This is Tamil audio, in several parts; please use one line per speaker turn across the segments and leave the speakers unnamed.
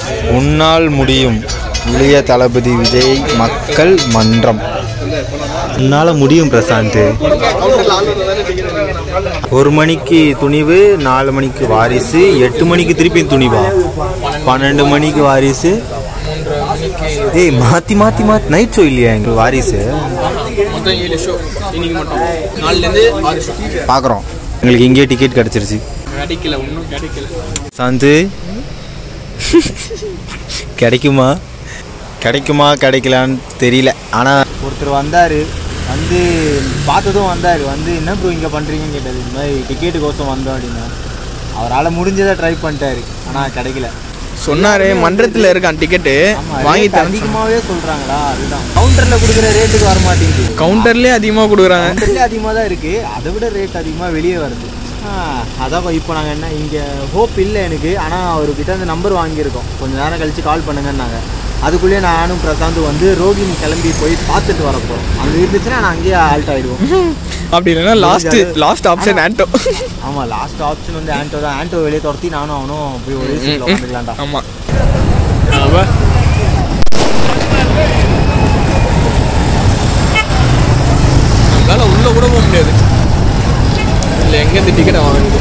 உன்னால் முடியும் இளைய தளபதி விஜய் மக்கள் மன்றம் உன்னால் முடியும் பிரசாந்த் ஒரு மணிக்கு துணிவு நாலு மணிக்கு வாரிசு எட்டு மணிக்கு திருப்பி துணிவா பன்னெண்டு மணிக்கு வாரிசு ஏய் மாற்றி மாற்றி மாற்றி நைட் ஷோ இல்லையா எங்களுக்கு வாரிசு
மொத்தம் ஏழு ஷோ இன்னைக்கு மட்டும் நாலுலேருந்து ஆறு ஷோ
பார்க்குறோம் எங்களுக்கு இங்கேயே டிக்கெட் கிடச்சிருச்சு
கிடைக்கல ஒன்றும் கிடைக்கல
சாந்து கிடைக்குமா கிடைக்குமா கிடைக்கலான்னு தெரியல ஆனால் ஒருத்தர் வந்தார் வந்து பார்த்ததும் வந்தார் வந்து என்ன ப்ரோ இங்கே பண்ணுறீங்கன்னு கேட்டது இந்த மாதிரி டிக்கெட்டுக்கோசம் வந்தோம் அப்படின்னா அவரால் முடிஞ்சதை ட்ரை பண்ணிட்டாரு ஆனால் கிடைக்கல
சொன்னாரு மன்றத்தில் இருக்கான் டிக்கெட்டு வாங்கி
வாங்கி
தரேன்
அதிகமாகவே சொல்கிறாங்களா அதுதான் கவுண்டரில் கொடுக்குற ரேட்டுக்கு வர மாட்டேங்குது
கவுண்டர்லேயே அதிகமாக கொடுக்குறாங்க
கவுண்டர்லேயே அதிகமாக தான் இருக்குது அதை விட ரேட் அதிகமாக வெளியே வருது ஆ, அதான் இப்போ நாங்கள் என்ன இங்கே ஹோப் இல்லை எனக்கு ஆனால் அவர்கிட்ட அந்த நம்பர் வாங்கியிருக்கோம் கொஞ்சம் நேரம் கழித்து கால் பண்ணுங்கன்னாங்க அதுக்குள்ளேயே நானும் பிரசாந்த் வந்து ரோகிணி கிளம்பி போய் பார்த்துட்டு வரப்போகிறோம் அங்கே இருந்துச்சுன்னா நான் அங்கேயே ஆல்ட் ஆகிடுவோம்
அப்படி இல்லைன்னா லாஸ்ட் லாஸ்ட் ஆப்ஷன் ஆன்டோ
ஆமாம் லாஸ்ட் ஆப்ஷன் வந்து ஆண்டோ தான் ஆண்டோ வெளியே துரத்தி நானும் அவனும் போய் ஒரே சீட்டில் உட்காந்துக்கலாம்டா
ஆமாம் நம்மளால உள்ள கூட போக முடியாது இல்லை எங்கேருந்து டிக்கெட்டை வாங்குது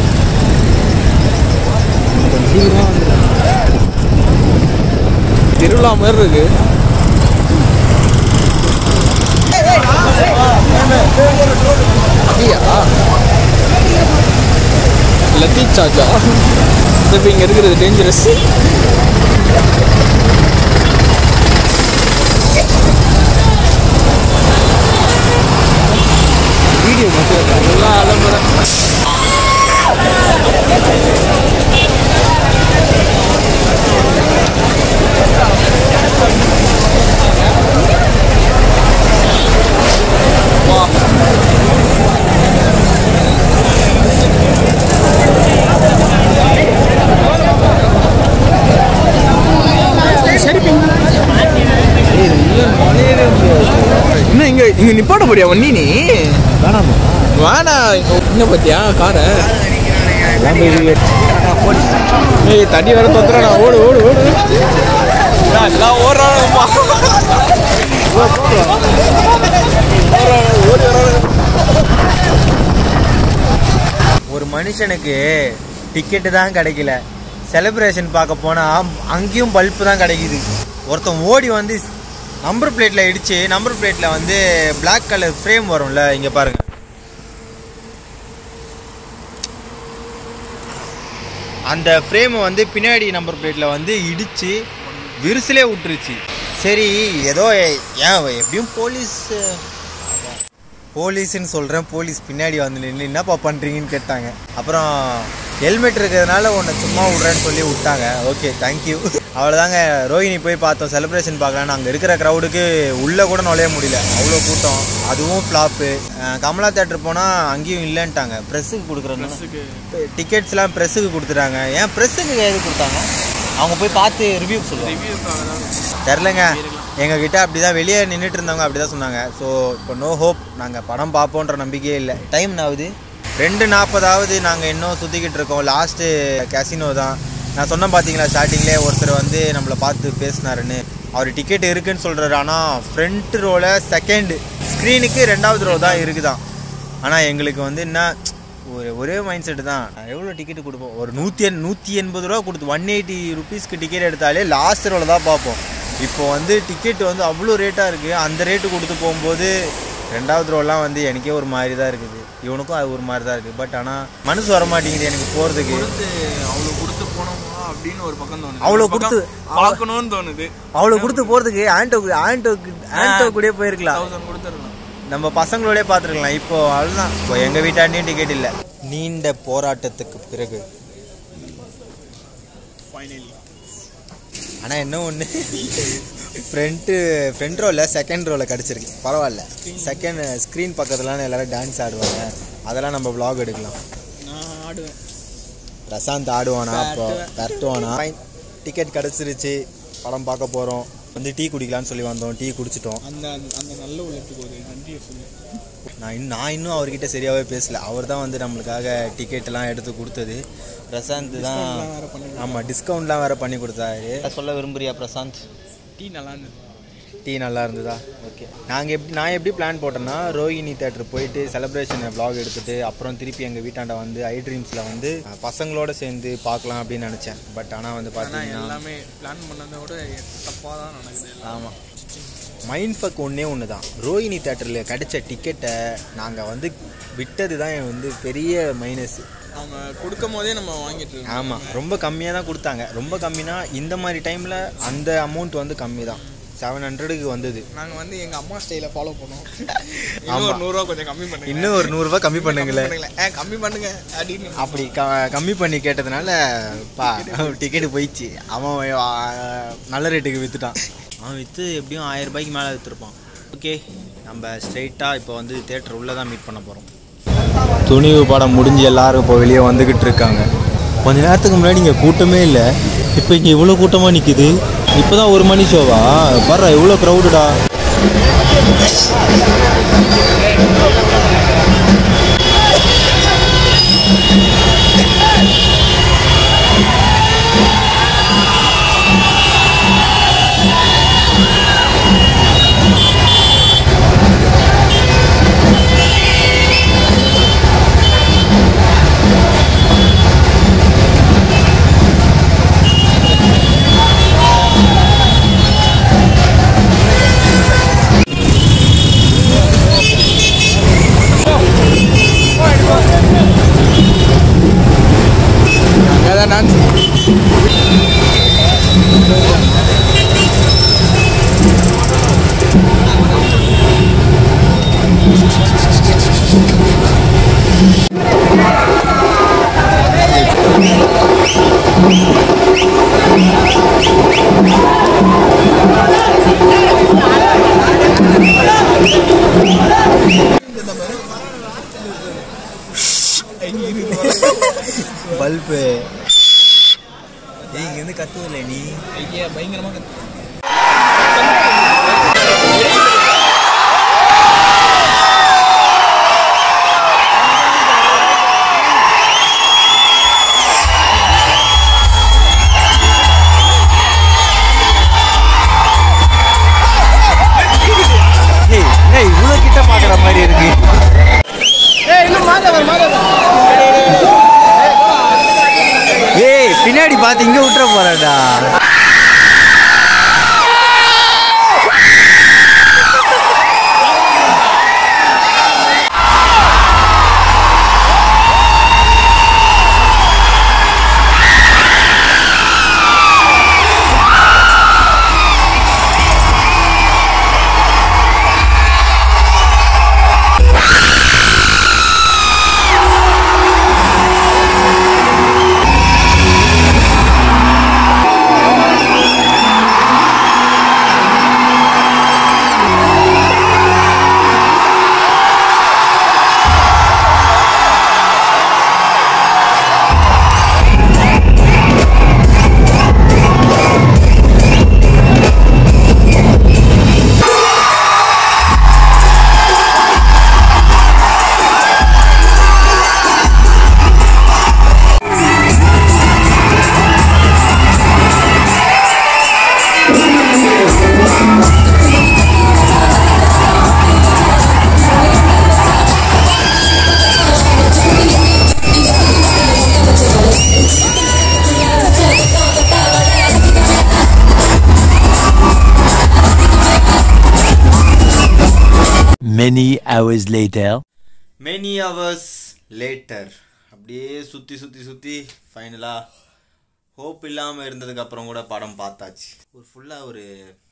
திருவிழா மாதிரி இருக்கு அப்படியா லத்தி சார்ஜா இப்போ இங்கே இருக்கிறது டேஞ்சரஸ் வீடியோ மட்டும் எல்லாம் அலம்புறேன் இன்னும் இங்க இங்க நிப்பாட்ட போறியா வண்டி நீ
வேணாமா
வேணா என்ன பத்தியா காரை ஏய் தண்ணி வர தொத்துறானா ஓடு ஓடு ஓடு ஏய், எல்லாம் ஓடுறானுப்பா ஓடி வரானு
ஒரு மனுஷனுக்கு டிக்கெட்டு தான் கிடைக்கல செலிப்ரேஷன் பார்க்க போனால் அங்கேயும் பல்ப்பு தான் கிடைக்குது ஒருத்தன் ஓடி வந்து நம்பர் பிளேட்டில் இடித்து நம்பர் பிளேட்டில் வந்து Black கலர் ஃப்ரேம் வரும்ல இங்கே பாருங்க அந்த ஃப்ரேமை வந்து பின்னாடி நம்பர் பிளேட்டில் வந்து இடித்து விரிசலே விட்டுருச்சு சரி ஏதோ ஏன் எப்படியும் போலீஸ் போலீஸ்னு சொல்கிறேன் போலீஸ் பின்னாடி வந்து நின்று என்னப்பா பண்ணுறீங்கன்னு கேட்டாங்க அப்புறம் ஹெல்மெட் இருக்கிறதுனால உன்னை சும்மா விட்றேன்னு சொல்லி விட்டாங்க ஓகே தேங்க்யூ அவ்வளோதாங்க ரோஹிணி போய் பார்த்தோம் செலிப்ரேஷன் பார்க்கலான்னு அங்கே இருக்கிற க்ரௌடுக்கு உள்ளே கூட நுழைய முடியல அவ்வளோ கூட்டம் அதுவும் ஃப்ளாப்பு கமலா தேட்டர் போனால் அங்கேயும் இல்லைன்ட்டாங்க ப்ரெஸ்ஸுக்கு கொடுக்குறது டிக்கெட்ஸ்லாம் ப்ரெஸ்ஸுக்கு கொடுத்துட்டாங்க ஏன் ப்ரெஸ்ஸுக்கு எது கொடுத்தாங்க அவங்க போய் பார்த்து ரிவ்யூ சொல்லுவாங்க தெரிலங்க எங்ககிட்ட அப்படி தான் வெளியே நின்றுட்டு இருந்தவங்க அப்படி தான் சொன்னாங்க ஸோ இப்போ நோ ஹோப் நாங்கள் படம் பார்ப்போன்ற நம்பிக்கையே இல்லை டைம் ஆகுது ரெண்டு நாற்பதாவது நாங்கள் இன்னும் சுற்றிக்கிட்டு இருக்கோம் லாஸ்ட்டு கேசினோ தான் நான் சொன்னேன் பார்த்தீங்களா ஸ்டார்டிங்லேயே ஒருத்தர் வந்து நம்மளை பார்த்து பேசினாருன்னு அவர் டிக்கெட் இருக்குன்னு சொல்கிறாரு ஆனால் ஃப்ரண்ட் ரோவில் செகண்ட் ஸ்க்ரீனுக்கு ரெண்டாவது ரோ தான் இருக்குதான் ஆனால் எங்களுக்கு வந்து என்ன ஒரு ஒரே மைண்ட் செட்டு தான் எவ்வளோ டிக்கெட் கொடுப்போம் ஒரு நூற்றி எண் நூற்றி எண்பது ரூபா கொடுத்து ஒன் எயிட்டி ருபீஸ்க்கு டிக்கெட் எடுத்தாலே லாஸ்ட் ரோவில் தான் பார்ப்போம் இப்போ வந்து டிக்கெட் வந்து அவ்வளோ ரேட்டாக இருக்குது அந்த ரேட்டு கொடுத்து போகும்போது ரெண்டாவது ரோலாம் வந்து எனக்கே ஒரு மாதிரி தான் இருக்குது இவனுக்கும் அது ஒரு மாதிரி தான் இருக்குது பட் ஆனால் மனசு வர மாட்டேங்குது எனக்கு போகிறதுக்கு
அவ்வளோ கொடுத்து போனோமா அப்படின்னு ஒரு பக்கம் தோணுது
அவ்வளோ
ஒரு பக்கம்
கொடுத்து-
பார்க்கணும்னு தோணுது
அவ்வளோ கொடுத்து போகிறதுக்கு ஆண்டோ ஆண்டோ ஆண்டோ கூடயே போயிருக்கலாம்
தௌசண்ட் கொடுத்துருக்கலாம்
நம்ம பசங்களோடய பார்த்துருக்கலாம் இப்போ அவ்வளோதான் இப்போ எங்கள் வீட்டாண்டியும் டிக்கெட் இல்லை நீண்ட போராட்டத்துக்கு பிறகு ஆனால் என்ன ஒன்று ஃப்ரண்ட்டு ஃப்ரண்ட் ரோவில் செகண்ட் ரோவில் கிடச்சிருக்கு பரவாயில்ல செகண்ட் ஸ்க்ரீன் பக்கத்துலலாம் எல்லோரும் டான்ஸ் ஆடுவாங்க அதெல்லாம் நம்ம vlog எடுக்கலாம்
நான் ஆடுவேன்
பிரசாந்த் ஆடுவானா அப்போ விரட்டுவானா டிக்கெட் கிடச்சிருச்சு படம் பார்க்க போகிறோம் வந்து டீ குடிக்கலாம்னு சொல்லி வந்தோம் டீ குடிச்சிட்டோம்
அந்த அந்த நல்ல உள்ளத்துக்கு ஒரு நன்றியை சொல்லு
நான் இன்னும் நான் இன்னும் அவர்கிட்ட சரியாகவே பேசல அவர் தான் வந்து நம்மளுக்காக டிக்கெட்லாம் எடுத்து கொடுத்தது பிரசாந்த் தான்
வேற பண்ணி
ஆமாம் டிஸ்கவுண்ட்லாம் வேறு பண்ணி கொடுத்தாரு சொல்ல விரும்புறியா பிரசாந்த்
டீ நல்லா இருந்தது
டீ நல்லா இருந்ததா ஓகே நாங்கள் எப்படி நான் எப்படி பிளான் போட்டேன்னா ரோஹிணி தேட்டர் போயிட்டு செலிப்ரேஷன் vlog எடுத்துட்டு அப்புறம் திருப்பி எங்கள் வீட்டாண்ட வந்து ஐ ட்ரீம்ஸில் வந்து அஹ், பசங்களோட சேர்ந்து பார்க்கலாம் அப்படின்னு நினச்சேன் பட் ஆனால் வந்து
ஆனால்
பார்த்தீங்கன்னா
எல்லாமே பிளான் பண்ணதை விட தப்பாக தான் நடக்குது
ஆமாம் மைண்ட் ஃபக் ஒன்றே ஒன்று தான் ரோஹிணி தேட்டரில் கிடைச்ச டிக்கெட்டை நாங்கள் வந்து விட்டது தான் வந்து பெரிய மைனஸ்
அவங்க கொடுக்கும் போதே நம்ம வாங்கிட்டு இருக்கோம்
ஆமாம் ரொம்ப கம்மியாக தான் கொடுத்தாங்க ரொம்ப கம்மினா இந்த மாதிரி டைமில் அந்த அமௌண்ட் வந்து கம்மி தான் செவன் ஹண்ட்ரடுக்கு வந்தது
நாங்கள் வந்து எங்கள் அம்மா ஸ்டைலை ஃபாலோ பண்ணோம்
ஆமா.
இன்னும் ஒரு நூறுரூவா கொஞ்சம் கம்மி பண்ணுங்க
இன்னும் ஒரு நூறுரூவா கம்மி பண்ணுங்களேன்
பண்ணுங்களேன் ஏ கம்மி பண்ணுங்க அப்படின்னு
அப்படி க கம்மி பண்ணி கேட்டதுனால பா டிக்கெட்டு போயிடுச்சு அவன் ஆ, நல்ல ரேட்டுக்கு விற்றுட்டான் அவன் விற்று எப்படியும் ஆயிரம் ரூபாய்க்கு மேலே விற்றுருப்பான் ஓகே நம்ம ஸ்ட்ரைட்டாக இப்போ வந்து தேட்டர் உள்ளே தான் மீட் பண்ண போகிறோம் துணிவு படம் முடிஞ்சு எல்லாரும் இப்போ வெளியே வந்துக்கிட்டு இருக்காங்க கொஞ்ச நேரத்துக்கு முன்னாடி இங்கே கூட்டமே இல்லை இப்போ இங்கே இவ்வளோ கூட்டமாக நிற்கிது இப்போ தான் ஒரு மணி ஷோவா பர்றா இவ்வளோ க்ரௌடுடா
அங்கே தான் டான்ஸ்
பல்பு ஏய் இங்கேருந்து கத்துவல நீ
ஐயா பயங்கரமாக
ஏய் ஏய் இவ்வளோ கிட்ட பார்க்குற மாதிரி இருக்கு ஏய் பின்னாடி பார்த்து இங்கே விட்டுற போறடா
Many hours later.
Many hours later அப்படியே சுற்றி சுற்றி சுற்றி ஃபைனலாக ஹோப் இல்லாமல் இருந்ததுக்கு அப்புறம் கூட படம் பார்த்தாச்சு ஒரு ஃபுல்லாக ஒரு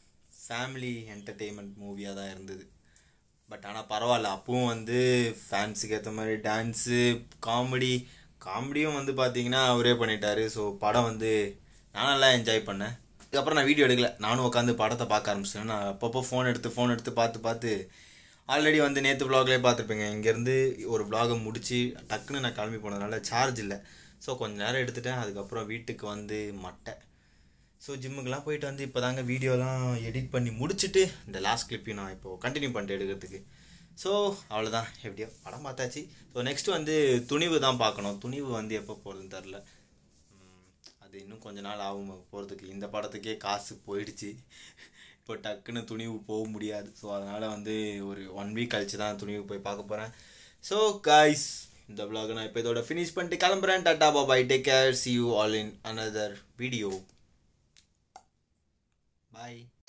ஃபேமிலி என்டர்டெயின்மெண்ட் மூவியாக தான் இருந்தது பட் ஆனால் பரவாயில்ல அப்பவும் வந்து ஃபேன்ஸுக்கு ஏற்ற மாதிரி டான்ஸு காமெடி காமெடியும் வந்து பார்த்தீங்கன்னா அவரே பண்ணிட்டாரு ஸோ படம் வந்து நான் நல்லா என்ஜாய் பண்ணேன் அதுக்கப்புறம் நான் வீடியோ எடுக்கல நானும் உட்காந்து படத்தை பார்க்க ஆரம்பிச்சிட்டேன் நான் அப்பப்போ ஃபோன் எடுத்து ஃபோன் எடுத்து பார்த்து பார்த்து ஆல்ரெடி வந்து நேற்று vlogலயே பார்த்துருப்பீங்க இங்கேருந்து ஒரு vlog-அ முடிச்சு டக்குன்னு நான் கிளம்பி போனதுனால சார்ஜ் இல்லை ஸோ கொஞ்ச நேரம் எடுத்துட்டேன் அதுக்கப்புறம் வீட்டுக்கு வந்து மட்டை ஸோ ஜிம்முக்கெலாம் போயிட்டு வந்து இப்போ தாங்க வீடியோலாம் எடிட் பண்ணி முடிச்சுட்டு இந்த லாஸ்ட் கிளிப்பையும் நான் இப்போ கண்டினியூ பண்ணிட்டு எடுக்கிறதுக்கு ஸோ அவ்வளோதான் எப்படியோ படம் பார்த்தாச்சு ஸோ நெக்ஸ்ட் வந்து துணிவு தான் பார்க்கணும் துணிவு வந்து எப்போ போகிறதுன்னு தெரில உம், அது இன்னும் கொஞ்ச நாள் ஆகும் போகிறதுக்கு இந்த படத்துக்கே காசு போயிடுச்சு இப்போ டக்குன்னு துணிவு போக முடியாது ஸோ அதனால் வந்து ஒரு ஒன் வீக் கழிச்சு தான் துணிவு போய் பார்க்க போகிறேன் ஸோ காய்ஸ் இந்த vlog நான் இப்போ இதோட ஃபினிஷ் பண்ணிட்டு கிளம்புறேன் tata bye bye take care see you all in another video bye